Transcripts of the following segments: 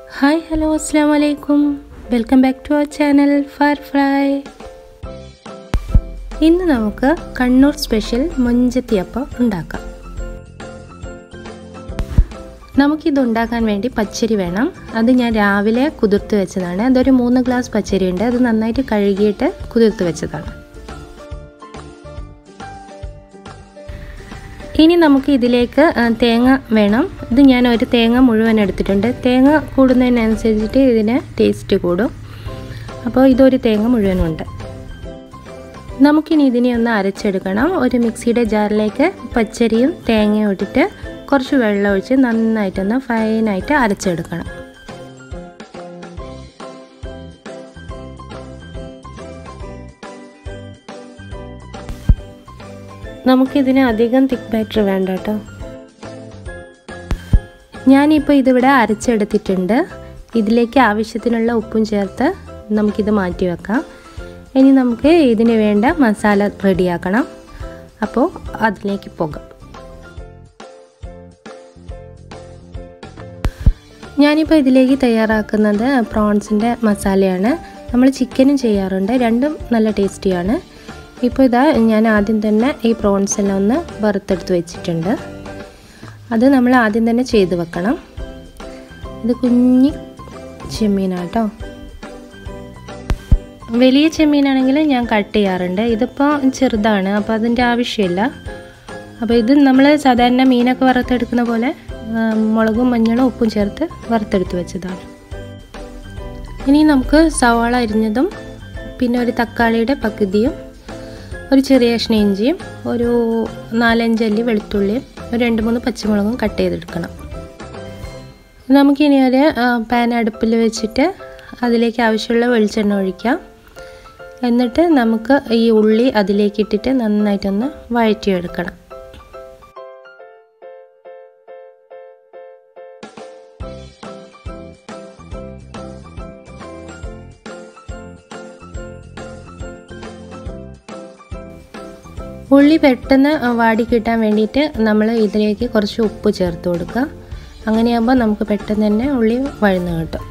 hi hello അസ്സാം വലൈക്കും welcome back to our channel fire fry ഇന്ന് നമുക്ക് കണ്ണൂർ സ്പെഷ്യൽ മൊഞ്ചത്തിയപ്പം ഉണ്ടാക്കാം നമുക്കിത് ഉണ്ടാക്കാൻ വേണ്ടി പച്ചരി വേണം അത് ഞാൻ രാവിലെ കുതിർത്ത് വെച്ചതാണ് അതൊരു മൂന്ന് ഗ്ലാസ് പച്ചരി ഉണ്ട് അത് നന്നായിട്ട് കഴുകിയിട്ട് കുതിർത്ത് വെച്ചതാണ് ഇനി നമുക്ക് ഇതിലേക്ക് തേങ്ങ വേണം ഇത് ഞാൻ ഒരു തേങ്ങ മുഴുവൻ എടുത്തിട്ടുണ്ട് തേങ്ങ കൂടുന്നതിനനുസരിച്ചിട്ട് ഇതിന് ടേസ്റ്റ് കൂടും അപ്പോൾ ഇതൊരു തേങ്ങ മുഴുവനുണ്ട് നമുക്കിനി ഇതിനെ ഒന്ന് അരച്ചെടുക്കണം ഒരു മിക്സിയുടെ ജാറിലേക്ക് പച്ചരിയും തേങ്ങയും ഇട്ടിട്ട് കുറച്ച് വെള്ളം ഒഴിച്ച് നന്നായിട്ടൊന്ന് ഫൈനായിട്ട് അരച്ചെടുക്കണം നമുക്കിതിന് അധികം തിക്ക് ബാറ്റർ വേണ്ട കേട്ടോ ഞാനിപ്പോൾ ഇതിവിടെ അരച്ചെടുത്തിട്ടുണ്ട് ഇതിലേക്ക് ആവശ്യത്തിനുള്ള ഉപ്പും ചേർത്ത് നമുക്കിത് മാറ്റി വെക്കാം ഇനി നമുക്ക് ഇതിന് വേണ്ട മസാല റെഡിയാക്കണം അപ്പോൾ അതിലേക്ക് പോകാം ഞാനിപ്പോൾ ഇതിലേക്ക് തയ്യാറാക്കുന്നത് പ്രോൺസിൻ്റെ മസാലയാണ് നമ്മൾ ചിക്കനും ചെയ്യാറുണ്ട് രണ്ടും നല്ല ടേസ്റ്റിയാണ് ഇപ്പോൾ ഇതാ ഞാൻ ആദ്യം തന്നെ ഈ പ്രോൺസ് എല്ലാം ഒന്ന് വറുത്തെടുത്ത് വെച്ചിട്ടുണ്ട് അത് നമ്മൾ ആദ്യം തന്നെ ചെയ്ത് വെക്കണം ഇത് കുഞ്ഞി ചെമ്മീനാട്ടോ വലിയ ചെമ്മീനാണെങ്കിൽ ഞാൻ കട്ട് ചെയ്യാറുണ്ട് ഇതിപ്പോൾ ചെറുതാണ് അപ്പോൾ അതിൻ്റെ ആവശ്യമില്ല അപ്പോൾ ഇത് നമ്മൾ സാധാരണ മീനൊക്കെ വറുത്തെടുക്കുന്ന പോലെ മുളകും മഞ്ഞളും ഉപ്പും ചേർത്ത് വറുത്തെടുത്ത് വെച്ചതാണ് ഇനി നമുക്ക് സവാള അരിഞ്ഞതും പിന്നെ ഒരു തക്കാളിയുടെ പകുതിയും ഒരു ചെറിയ കഷ്ണം ഇഞ്ചിയും ഒരു നാലഞ്ചല്ലി വെളുത്തുള്ളിയും ഒരു രണ്ട് മൂന്ന് പച്ചമുളകും കട്ട് ചെയ്തെടുക്കണം നമുക്കിനി ഒരു പാൻ അടുപ്പിൽ വെച്ചിട്ട് അതിലേക്ക് ആവശ്യമുള്ള വെളിച്ചെണ്ണ ഒഴിക്കാം എന്നിട്ട് നമുക്ക് ഈ ഉള്ളി അതിലേക്ക് ഇട്ടിട്ട് നന്നായിട്ടൊന്ന് വഴറ്റിയെടുക്കണം ഉള്ളി പെട്ടെന്ന് വാടി കിട്ടാൻ വേണ്ടിയിട്ട് നമ്മൾ ഇതിലേക്ക് കുറച്ച് ഉപ്പ് ചേർത്ത് കൊടുക്കുക അങ്ങനെയാകുമ്പോൾ നമുക്ക് പെട്ടെന്ന് തന്നെ ഉള്ളി വഴന്ന് കിട്ടും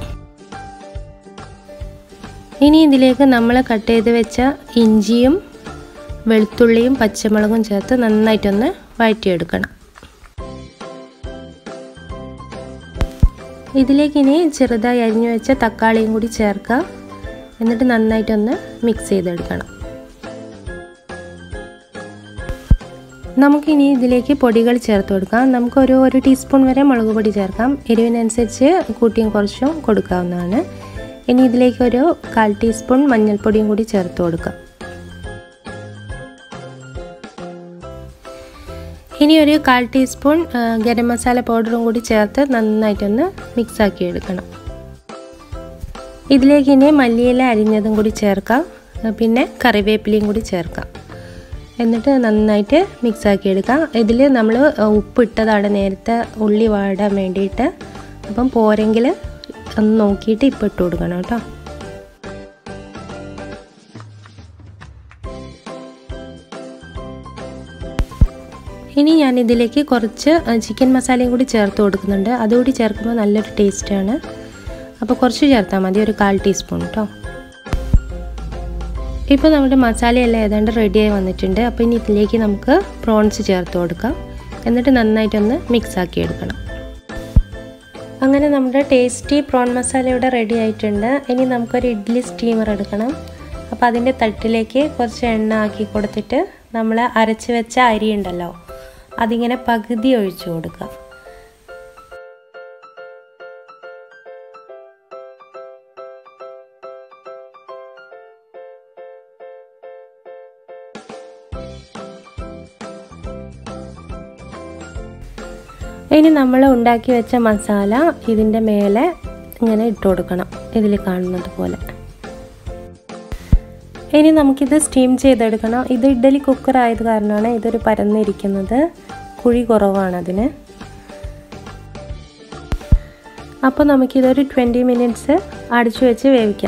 ഇനി ഇതിലേക്ക് നമ്മൾ കട്ട് ചെയ്ത് വെച്ച ഇഞ്ചിയും വെളുത്തുള്ളിയും പച്ചമുളകും ചേർത്ത് നന്നായിട്ടൊന്ന് വഴറ്റിയെടുക്കണം ഇതിലേക്ക് ഇനി ചെറുതായി അരിഞ്ഞു വെച്ച തക്കാളിയും കൂടി ചേർക്കുക എന്നിട്ട് നന്നായിട്ടൊന്ന് മിക്സ് ചെയ്തെടുക്കണം നമുക്കിനി ഇതിലേക്ക് പൊടികൾ ചേർത്ത് കൊടുക്കാം നമുക്കൊരു ഒരു ടീസ്പൂൺ വരെ മുളക് പൊടി ചേർക്കാം എരിവിനനുസരിച്ച് കൂട്ടിയും കുറച്ചും കൊടുക്കാവുന്നതാണ് ഇനി ഇതിലേക്ക് ഒരു കാൽ ടീസ്പൂൺ മഞ്ഞൾപ്പൊടിയും കൂടി ചേർത്ത് കൊടുക്കാം ഇനി ഒരു കാൽ ടീസ്പൂൺ ഗരം മസാല പൗഡറും കൂടി ചേർത്ത് നന്നായിട്ടൊന്ന് മിക്സാക്കി എടുക്കണം ഇതിലേക്ക് ഇനി മല്ലിയില അരിഞ്ഞതും കൂടി ചേർക്കാം പിന്നെ കറിവേപ്പിലയും കൂടി ചേർക്കാം എന്നിട്ട് നന്നായിട്ട് മിക്സാക്കി എടുക്കാം ഇതിൽ നമ്മൾ ഉപ്പിട്ടതാണ് നേരത്തെ ഉള്ളി വാടാൻ വേണ്ടിയിട്ട് അപ്പം പോരെങ്കിൽ ഒന്ന് നോക്കിയിട്ട് ഇപ്പം ഇട്ട് കൊടുക്കണം കേട്ടോ ഇനി ഞാൻ ഇതിലേക്ക് കുറച്ച് ചിക്കൻ മസാലയും കൂടി ചേർത്ത് കൊടുക്കുന്നുണ്ട് അതുകൂടി ചേർക്കുമ്പോൾ നല്ലൊരു ടേസ്റ്റാണ് അപ്പോൾ കുറച്ച് ചേർത്താൽ മതി ഒരു കാൽ ടീസ്പൂൺ കേട്ടോ ഇപ്പോൾ നമ്മുടെ മസാലയെല്ലാം ഏതാണ്ട് റെഡിയായി വന്നിട്ടുണ്ട് അപ്പോൾ ഇനി ഇതിലേക്ക് നമുക്ക് പ്രോൺസ് ചേർത്ത് കൊടുക്കാം എന്നിട്ട് നന്നായിട്ടൊന്ന് മിക്സ് ആക്കി എടുക്കണം അങ്ങനെ നമ്മുടെ ടേസ്റ്റി പ്രോൺ മസാല ഇവിടെ റെഡി ആയിട്ടുണ്ട് ഇനി നമുക്കൊരു ഇഡ്ഡലി സ്റ്റീമർ എടുക്കണം അപ്പോൾ അതിൻ്റെ തട്ടിലേക്ക് കുറച്ച് എണ്ണ ആക്കി കൊടുത്തിട്ട് നമ്മൾ അരച്ച് വെച്ച അരി ഉണ്ടല്ലോ അതിങ്ങനെ പകുതി ഒഴിച്ചു കൊടുക്കുക ഇനി നമ്മൾ ഉണ്ടാക്കി വെച്ച മസാല ഇതിൻ്റെ മേലെ ഇങ്ങനെ ഇട്ട് കൊടുക്കണം ഇതിൽ കാണുന്നത് പോലെ ഇനി നമുക്കിത് സ്റ്റീം ചെയ്തെടുക്കണം ഇത് ഇഡ്ഡലി കുക്കർ ആയത് കാരണമാണ് ഇതൊരു പരന്നിരിക്കുന്നത് കുഴി കുറവാണ് അതിന് അപ്പോൾ നമുക്കിതൊരു ട്വൻറ്റി മിനിറ്റ്സ് അടിച്ചു വെച്ച് വേവിക്കാം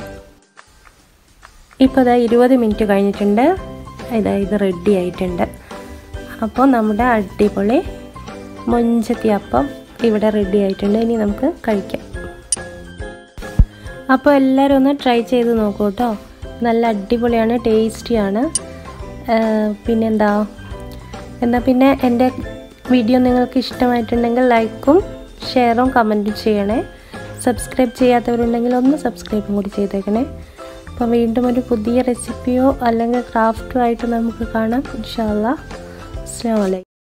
ഇപ്പോൾ ഇതാ ഇരുപത് മിനിറ്റ് കഴിഞ്ഞിട്ടുണ്ട് ഇതാ ഇത് റെഡി ആയിട്ടുണ്ട് അപ്പോൾ നമ്മുടെ അടിപൊളി മൊഞ്ചത്തി അപ്പം ഇവിടെ റെഡി ആയിട്ടുണ്ട് ഇനി നമുക്ക് കഴിക്കാം അപ്പോൾ എല്ലാവരും ഒന്ന് ട്രൈ ചെയ്ത് നോക്കൂ കേട്ടോ നല്ല അടിപൊളിയാണ് ടേസ്റ്റിയാണ് പിന്നെന്താ എന്നാൽ പിന്നെ എൻ്റെ വീഡിയോ നിങ്ങൾക്ക് ഇഷ്ടമായിട്ടുണ്ടെങ്കിൽ ലൈക്കും ഷെയറും കമൻറ്റും ചെയ്യണേ സബ്സ്ക്രൈബ് ചെയ്യാത്തവരുണ്ടെങ്കിൽ ഒന്ന് സബ്സ്ക്രൈബും കൂടി ചെയ്തേക്കണേ അപ്പോൾ വീണ്ടും ഒരു പുതിയ റെസിപ്പിയോ അല്ലെങ്കിൽ ക്രാഫ്റ്റോ ആയിട്ട് നമുക്ക് കാണാം ഇൻഷാല്ല അസ്സാം വലൈക്കും